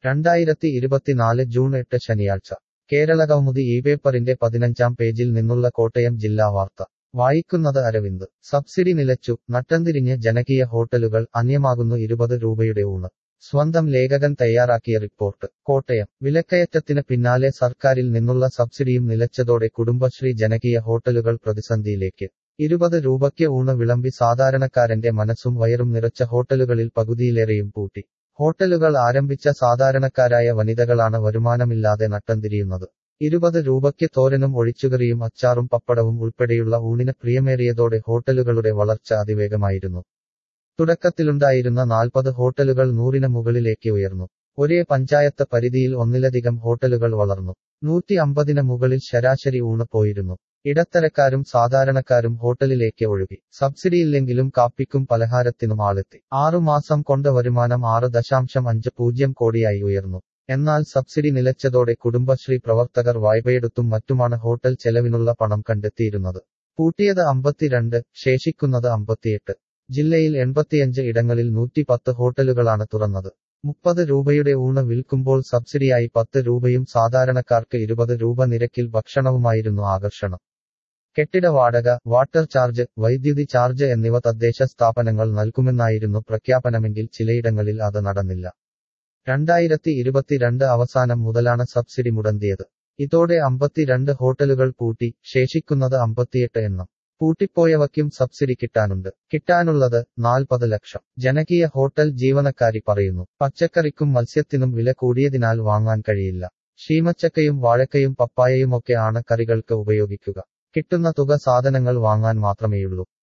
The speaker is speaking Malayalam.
രണ്ടായിരത്തി ഇരുപത്തിനാല് ജൂൺ എട്ട് ശനിയാഴ്ച കേരളകൗമുദി ഈ പേപ്പറിന്റെ പതിനഞ്ചാം പേജിൽ നിന്നുള്ള കോട്ടയം ജില്ലാ വാർത്ത വായിക്കുന്നത് അരവിന്ദ് സബ്സിഡി നിലച്ചു നട്ടംതിരിഞ്ഞ് ജനകീയ ഹോട്ടലുകൾ അന്യമാകുന്നു ഇരുപത് രൂപയുടെ ഊണ് സ്വന്തം ലേഖകൻ തയ്യാറാക്കിയ റിപ്പോർട്ട് കോട്ടയം വിലക്കയറ്റത്തിന് പിന്നാലെ സർക്കാരിൽ നിന്നുള്ള സബ്സിഡിയും നിലച്ചതോടെ കുടുംബശ്രീ ജനകീയ ഹോട്ടലുകൾ പ്രതിസന്ധിയിലേക്ക് ഇരുപത് രൂപയ്ക്ക് ഊണ് വിളമ്പി സാധാരണക്കാരന്റെ മനസ്സും വയറും നിറച്ച ഹോട്ടലുകളിൽ പകുതിയിലേറെയും പൂട്ടി ഹോട്ടലുകൾ ആരംഭിച്ച സാധാരണക്കാരായ വനിതകളാണ് വരുമാനമില്ലാതെ നട്ടംതിരിയുന്നത് ഇരുപത് രൂപയ്ക്ക് തോരനും ഒഴിച്ചുകറിയും അച്ചാറും പപ്പടവും ഉൾപ്പെടെയുള്ള ഊണിന് പ്രിയമേറിയതോടെ ഹോട്ടലുകളുടെ വളർച്ച അതിവേഗമായിരുന്നു തുടക്കത്തിലുണ്ടായിരുന്ന നാൽപ്പത് ഹോട്ടലുകൾ നൂറിന് മുകളിലേക്ക് ഉയർന്നു ഒരേ പഞ്ചായത്ത് പരിധിയിൽ ഒന്നിലധികം ഹോട്ടലുകൾ വളർന്നു നൂറ്റി അമ്പതിന് മുകളിൽ ശരാശരി ഊണ് പോയിരുന്നു ഇടത്തരക്കാരും സാധാരണക്കാരും ഹോട്ടലിലേക്ക് ഒഴുകി സബ്സിഡിയില്ലെങ്കിലും കാപ്പിക്കും പലഹാരത്തിനും ആളെത്തി ആറുമാസം കൊണ്ട് വരുമാനം ആറ് ദശാംശം അഞ്ച് പൂജ്യം കോടിയായി ഉയർന്നു എന്നാൽ സബ്സിഡി നിലച്ചതോടെ കുടുംബശ്രീ പ്രവർത്തകർ വായ്പയെടുത്തും മറ്റുമാണ് ഹോട്ടൽ ചെലവിനുള്ള പണം കണ്ടെത്തിയിരുന്നത് പൂട്ടിയത് അമ്പത്തിരണ്ട് ശേഷിക്കുന്നത് അമ്പത്തിയെട്ട് ജില്ലയിൽ എൺപത്തിയഞ്ച് ഇടങ്ങളിൽ നൂറ്റിപ്പത്ത് ഹോട്ടലുകളാണ് തുറന്നത് മുപ്പത് രൂപയുടെ ഊണ് വിൽക്കുമ്പോൾ സബ്സിഡിയായി പത്ത് രൂപയും സാധാരണക്കാർക്ക് ഇരുപത് രൂപ നിരക്കിൽ ഭക്ഷണവുമായിരുന്നു ആകർഷണം കെട്ടിട വാടക വാട്ടർ ചാർജ് വൈദ്യുതി ചാർജ് എന്നിവ തദ്ദേശ സ്ഥാപനങ്ങൾ നൽകുമെന്നായിരുന്നു പ്രഖ്യാപനമെങ്കിൽ ചിലയിടങ്ങളിൽ അത് നടന്നില്ല രണ്ടായിരത്തി ഇരുപത്തിരണ്ട് അവസാനം മുതലാണ് സബ്സിഡി മുടന്തിയത് ഇതോടെ അമ്പത്തിരണ്ട് ഹോട്ടലുകൾ പൂട്ടി ശേഷിക്കുന്നത് അമ്പത്തിയെട്ട് എണ്ണം പൂട്ടിപ്പോയവയ്ക്കും സബ്സിഡി കിട്ടാനുണ്ട് കിട്ടാനുള്ളത് നാൽപ്പത് ലക്ഷം ജനകീയ ഹോട്ടൽ ജീവനക്കാരി പറയുന്നു പച്ചക്കറിക്കും മത്സ്യത്തിനും വില കൂടിയതിനാൽ വാങ്ങാൻ കഴിയില്ല ശീമച്ചക്കയും വാഴക്കയും പപ്പായയുമൊക്കെ ആണ് കറികൾക്ക് ഉപയോഗിക്കുക കിട്ടുന്ന തുക സാധനങ്ങൾ വാങ്ങാൻ മാത്രമേയുള്ളൂ